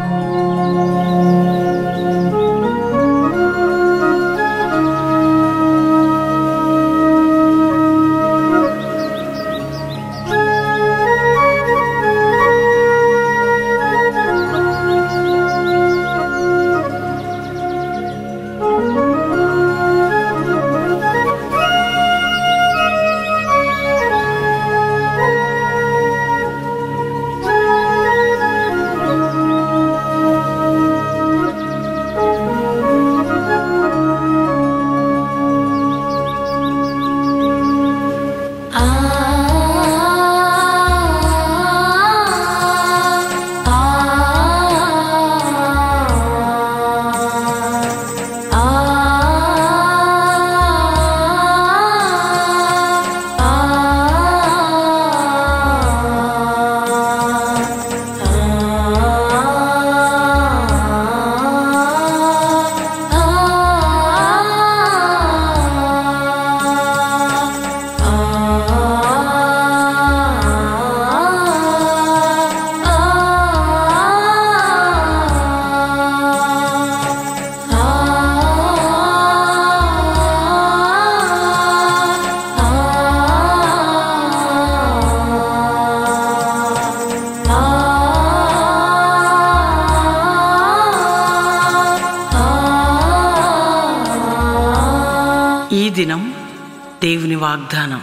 ఈ దినం దేవుని వాగ్దానం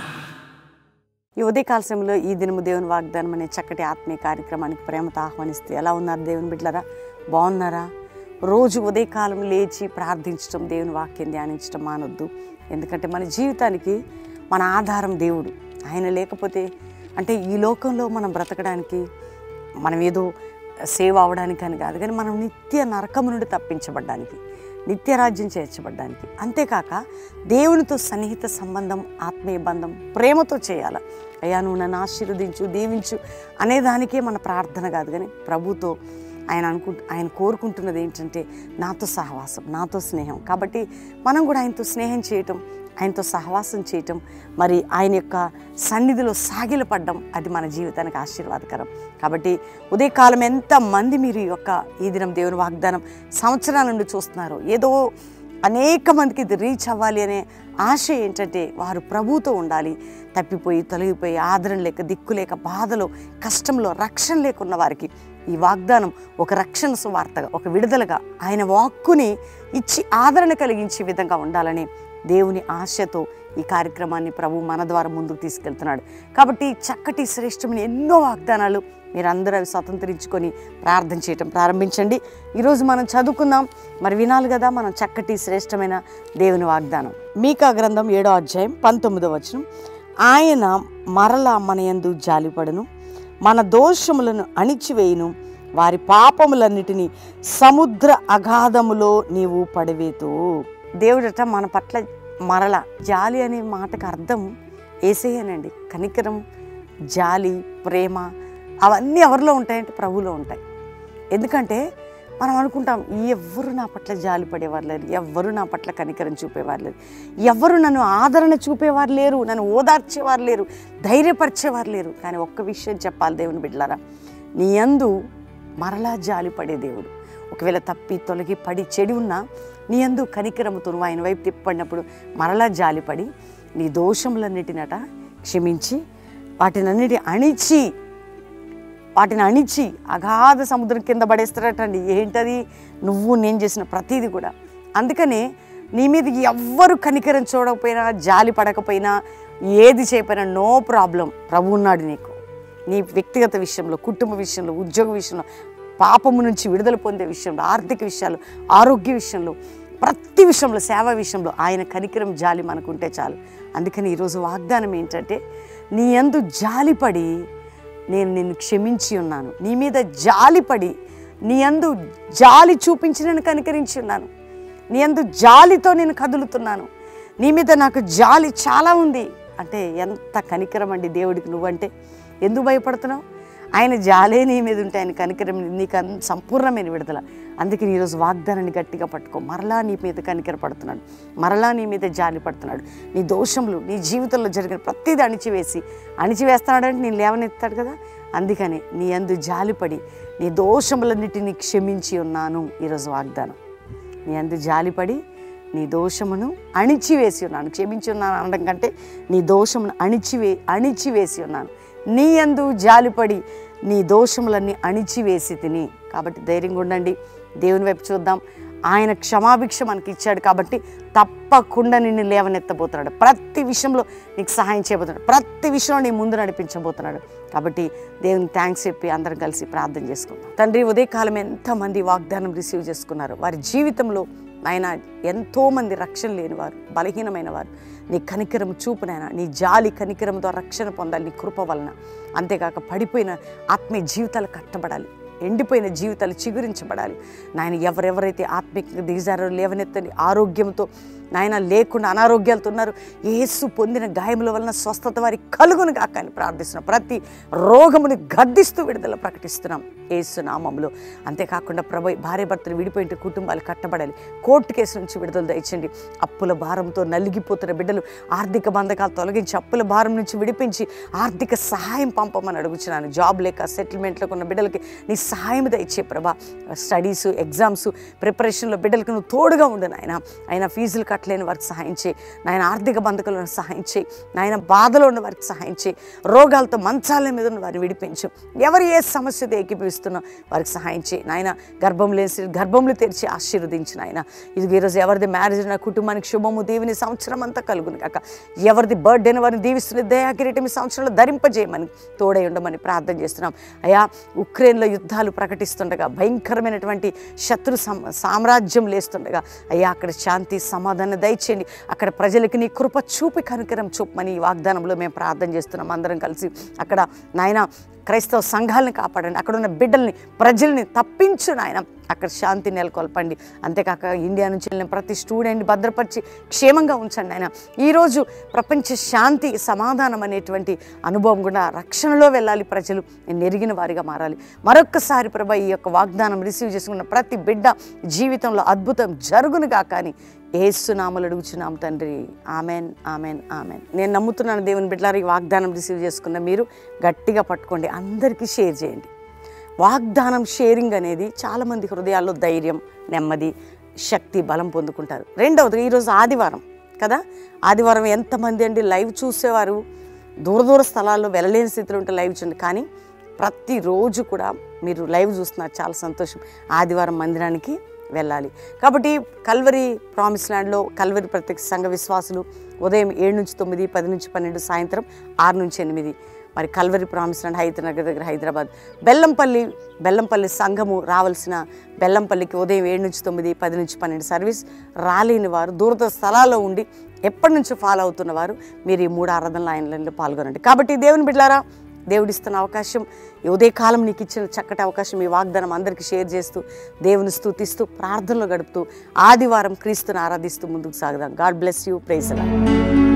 ఈ ఉదయకాల సమయంలో ఈ దినము దేవుని వాగ్దానం అనే చక్కటి ఆత్మీయ కార్యక్రమానికి ప్రేమతో ఆహ్వానిస్తే ఎలా ఉన్నారు దేవుని బిడ్డలారా బాగున్నారా రోజు ఉదయకాలం లేచి ప్రార్థించడం దేవుని వాక్యం ధ్యానించడం మానొద్దు ఎందుకంటే మన జీవితానికి మన ఆధారం దేవుడు ఆయన లేకపోతే అంటే ఈ లోకంలో మనం బ్రతకడానికి మనం ఏదో సేవ్ అవడానికి అని కాదు కానీ మనం నిత్య నరకము నుండి తప్పించబడ్డానికి నిత్యరాజ్యం చేర్చబడ్డానికి అంతేకాక దేవునితో సన్నిహిత సంబంధం ఆత్మీయ బంధం ప్రేమతో చేయాలి అయ్యా నువ్వు నన్ను ఆశీర్వదించు దీవించు అనేదానికే మన ప్రార్థన కాదు కానీ ప్రభుతో ఆయన అనుకు ఆయన కోరుకుంటున్నది ఏంటంటే నాతో సహవాసం నాతో స్నేహం కాబట్టి మనం కూడా ఆయనతో స్నేహం చేయటం ఆయనతో సహవాసం చేయటం మరి ఆయన యొక్క సన్నిధిలో సాగిలపడ్డం అది మన జీవితానికి ఆశీర్వాదకరం కాబట్టి ఉదయకాలం ఎంతమంది మీరు ఈ యొక్క ఈ దినం దేవుని వాగ్దానం సంవత్సరాల నుండి చూస్తున్నారు ఏదో అనేక మందికి ఇది రీచ్ అవ్వాలి అనే ఆశ ఏంటంటే వారు ప్రభువుతో ఉండాలి తప్పిపోయి తొలగిపోయి ఆదరణ లేక దిక్కు లేక బాధలో కష్టంలో రక్షణ లేకున్న వారికి ఈ వాగ్దానం ఒక రక్షణ సువార్తగా ఒక విడుదలగా ఆయన వాక్కుని ఇచ్చి ఆదరణ కలిగించే విధంగా ఉండాలని దేవుని ఆశతో ఈ కార్యక్రమాన్ని ప్రభు మన ద్వారా ముందుకు తీసుకెళ్తున్నాడు కాబట్టి ఈ చక్కటి శ్రేష్టమైన ఎన్నో వాగ్దానాలు మీరందరూ అవి స్వతంత్రించుకొని ప్రార్థన చేయటం ప్రారంభించండి ఈరోజు మనం చదువుకుందాం మరి వినాలి కదా మనం చక్కటి శ్రేష్టమైన దేవుని వాగ్దానం మీకా గ్రంథం ఏడో అధ్యాయం పంతొమ్మిదో వచనం ఆయన మరలా మన యందు జాలిపడును మన దోషములను అణిచివేయును వారి పాపములన్నిటినీ సముద్ర అగాధములో నీవు పడవేతు దేవుడట మన పట్ల మరల జాలి అనే మాటకు అర్థం ఏసేయనండి కనికరం జాలి ప్రేమ అవన్నీ ఎవరిలో ఉంటాయంటే ప్రభువులో ఉంటాయి ఎందుకంటే మనం అనుకుంటాం ఎవ్వరు నా పట్ల జాలి పడేవారు లేరు ఎవ్వరు నా పట్ల కనికరం చూపేవారు లేరు ఎవరు నన్ను ఆదరణ చూపేవారు లేరు నన్ను ఓదార్చేవారు లేరు ధైర్యపరిచేవారు లేరు కానీ ఒక్క విషయం చెప్పాలి దేవుని బిడ్డలారా నీ యందు మరలా జాలి పడే దేవుడు ఒకవేళ తప్పి తొలగి పడి చెడి ఉన్నా నీ యందు కనికరముతో నువ్వు ఆయన వైపు తిప్పడినప్పుడు మరలా జాలిపడి నీ దోషములన్నిటినట క్షమించి వాటినన్నిటి అణిచి వాటిని అణిచి అగాధ సముద్రం కింద పడేస్తారటండి ఏంటది నువ్వు నేను చేసిన ప్రతీది కూడా అందుకనే నీ మీద ఎవ్వరు కనికరం చూడకపోయినా జాలి పడకపోయినా ఏది చేయకపోయినా నో ప్రాబ్లం ప్రభు ఉన్నాడు నీకు నీ వ్యక్తిగత విషయంలో కుటుంబ విషయంలో ఉద్యోగ విషయంలో పాపము నుంచి విడుదల పొందే విషయంలో ఆర్థిక విషయాలు ఆరోగ్య విషయంలో ప్రతి విషయంలో సేవ విషయంలో ఆయన కనికరం జాలి మనకుంటే చాలు అందుకని ఈరోజు వాగ్దానం ఏంటంటే నీ యందు జాలిపడి నేను నిన్ను క్షమించి ఉన్నాను నీ మీద జాలిపడి నీ యందు జాలి చూపించి నేను కనికరించి ఉన్నాను నీ యందు జాలితో నేను కదులుతున్నాను నీ మీద నాకు జాలి చాలా ఉంది అంటే ఎంత కనికరం అండి దేవుడికి నువ్వంటే ఎందుకు భయపడుతున్నావు ఆయన జాలే నీ మీద ఉంటే ఆయన కనికరం నీకు అన్ సంపూర్ణమైన విడుదల అందుకే ఈరోజు వాగ్దానాన్ని గట్టిగా పట్టుకో మరలా నీ మీద కనికర పడుతున్నాడు మరలా నీ మీద జాలి పడుతున్నాడు నీ దోషములు నీ జీవితంలో జరిగిన ప్రతిదీ అణిచివేసి అణిచివేస్తున్నాడంటే నేను లేవనెత్తాడు కదా అందుకని నీ అందు జాలిపడి నీ దోషములన్నిటినీ క్షమించి ఉన్నాను ఈరోజు వాగ్దానం నీ అందు జాలిపడి నీ దోషమును అణిచివేసి ఉన్నాను క్షమించి ఉన్నాను అనడం కంటే నీ దోషమును అణిచివే అణిచివేసి ఉన్నాను నీ అందు జాలిపడి నీ దోషములన్నీ అణిచివేసి తిని కాబట్టి ధైర్యంగా ఉండండి దేవుని వైపు చూద్దాం ఆయన క్షమాభిక్ష మనకి ఇచ్చాడు కాబట్టి తప్పకుండా నిన్ను లేవనెత్తబోతున్నాడు ప్రతి విషయంలో నీకు సహాయం చేయబోతున్నాడు ప్రతి విషయంలో నీ ముందు నడిపించబోతున్నాడు కాబట్టి దేవుని థ్యాంక్స్ చెప్పి అందరం కలిసి ప్రార్థన చేసుకుందాం తండ్రి ఉదయకాలం ఎంతమంది వాగ్దానం రిసీవ్ చేసుకున్నారు వారి జీవితంలో ఆయన ఎంతోమంది రక్షణ లేనివారు బలహీనమైన వారు నీ కనికరం చూపునైనా నీ జాలి కనికరంతో రక్షణ పొందాలి నీ కృప వలన అంతేకాక పడిపోయిన ఆత్మీయ జీవితాలు కట్టబడాలి ఎండిపోయిన జీవితాలు చిగురించబడాలి నాయన ఎవరెవరైతే ఆత్మికంగా దిగజారో లేవనెత్తని ఆరోగ్యంతో నాయన లేకుండా అనారోగ్యాలతో ఉన్నారు ఏసు పొందిన గాయముల వలన స్వస్థత వారి కలుగును కాక అని ప్రార్థిస్తున్నాం ప్రతి రోగముని గద్దిస్తూ విడుదల ప్రకటిస్తున్నాం ఏసు నామంలో అంతేకాకుండా ప్రభు భార్య భర్తలు విడిపోయిన కుటుంబాలు కట్టబడాలి కోర్టు కేసు నుంచి విడుదల దయచండి అప్పుల భారంతో నలిగిపోతున్న బిడ్డలు ఆర్థిక బంధకాలు తొలగించి అప్పుల భారం నుంచి విడిపించి ఆర్థిక సహాయం పంపమని అడుగుతున్నాను జాబ్ లేక సెటిల్మెంట్లో ఉన్న బిడ్డలకి నీ సహాయం దయచే ప్రభా స్టడీస్ ఎగ్జామ్స్ ప్రిపరేషన్లో బిడ్డలకు నువ్వు తోడుగా ఉండు నాయన ఆయన ఫీజులు కట్టలేని వారికి సహాయం చేయి నాయన ఆర్థిక బంధకులను సహాయం చేయి నాయన బాధలో ఉన్న వారికి సహాయం చేయి రోగాలతో మంచాల మీద ఉన్న వారిని విడిపించు ఎవరు ఏ సమస్యతో ఏకీపిస్తున్నా వారికి సహాయం చేయి నాయన గర్భం లేని గర్భంలో తెరిచి ఆశీర్వదించిన ఆయన ఇది ఈరోజు ఎవరిది మ్యారేజ్ నా కుటుంబానికి శుభము దీవిని సంవత్సరం అంతా కలుగును కాక ఎవరిది బర్త్డేని వారిని దీవిస్తున్న దయాకిరీటం ఈ సంవత్సరంలో ధరింపజేయమని తోడై ఉండమని ప్రార్థన చేస్తున్నాం అయా ఉక్రెయిన్లో యుద్ధాలు ప్రకటిస్తుండగా భయంకరమైనటువంటి శత్రు సం- సామ్రాజ్యం లేస్తుండగా అయ్యా అక్కడ శాంతి సమాధానం దయచేయండి అక్కడ ప్రజలకి నీ కృప చూపి కనుకరం చూపమని ఈ వాగ్దానంలో మేము ప్రార్థన చేస్తున్నాం అందరం కలిసి అక్కడ నాయన క్రైస్తవ సంఘాలను కాపాడండి అక్కడ ఉన్న బిడ్డల్ని ప్రజల్ని తప్పించు నాయన అక్కడ శాంతి నెలకొల్పండి అంతేకాక ఇండియా నుంచి వెళ్ళిన ప్రతి స్టూడెంట్ భద్రపరిచి క్షేమంగా ఉంచండి ఆయన ఈరోజు ప్రపంచ శాంతి సమాధానం అనేటువంటి అనుభవం కూడా రక్షణలో వెళ్ళాలి ప్రజలు నెరిగిన వారిగా మారాలి మరొక్కసారి ప్రభా ఈ యొక్క వాగ్దానం రిసీవ్ చేసుకున్న ప్రతి బిడ్డ జీవితంలో అద్భుతం జరుగునుగా కానీ ఏసునామలు అడుగుచున్నాం తండ్రి ఆమెన్ ఆమెన్ ఆమెన్ నేను నమ్ముతున్నాను దేవుని బిడ్డలారు ఈ వాగ్దానం రిసీవ్ చేసుకున్న మీరు గట్టిగా పట్టుకోండి అందరికీ షేర్ చేయండి వాగ్దానం షేరింగ్ అనేది చాలామంది హృదయాల్లో ధైర్యం నెమ్మది శక్తి బలం పొందుకుంటారు రెండవది ఈరోజు ఆదివారం కదా ఆదివారం ఎంతమంది అండి లైవ్ చూసేవారు దూర దూర స్థలాల్లో వెళ్ళలేని స్థితిలో ఉంటే లైవ్ చూడండి కానీ ప్రతిరోజు కూడా మీరు లైవ్ చూస్తున్నారు చాలా సంతోషం ఆదివారం మందిరానికి వెళ్ళాలి కాబట్టి కల్వరి ప్రామిస్ ల్యాండ్లో కల్వరి ప్రత్యక్ష సంఘ విశ్వాసులు ఉదయం ఏడు నుంచి తొమ్మిది పది నుంచి పన్నెండు సాయంత్రం ఆరు నుంచి ఎనిమిది మరి కల్వరి ప్రామిస్ ల్యాండ్ హైదరాబాద్ దగ్గర హైదరాబాద్ బెల్లంపల్లి బెల్లంపల్లి సంఘము రావాల్సిన బెల్లంపల్లికి ఉదయం ఏడు నుంచి తొమ్మిది పది నుంచి పన్నెండు సర్వీస్ రాలేని వారు దూరత స్థలాల్లో ఉండి ఎప్పటి నుంచి ఫాలో అవుతున్న వారు మీరు ఈ మూడు ఆరాధనల ఆయనలో పాల్గొనండి కాబట్టి దేవుని బిడ్డారా దేవుడిస్తున్న అవకాశం ఈ ఉదయకాలం నీకు ఇచ్చిన చక్కటి అవకాశం ఈ వాగ్దానం అందరికీ షేర్ చేస్తూ దేవుని స్తుతిస్తూ ప్రార్థనలు గడుపుతూ ఆదివారం క్రీస్తుని ఆరాధిస్తూ ముందుకు సాగుదాం గాడ్ బ్లెస్ యూ ప్రైజ్ అలా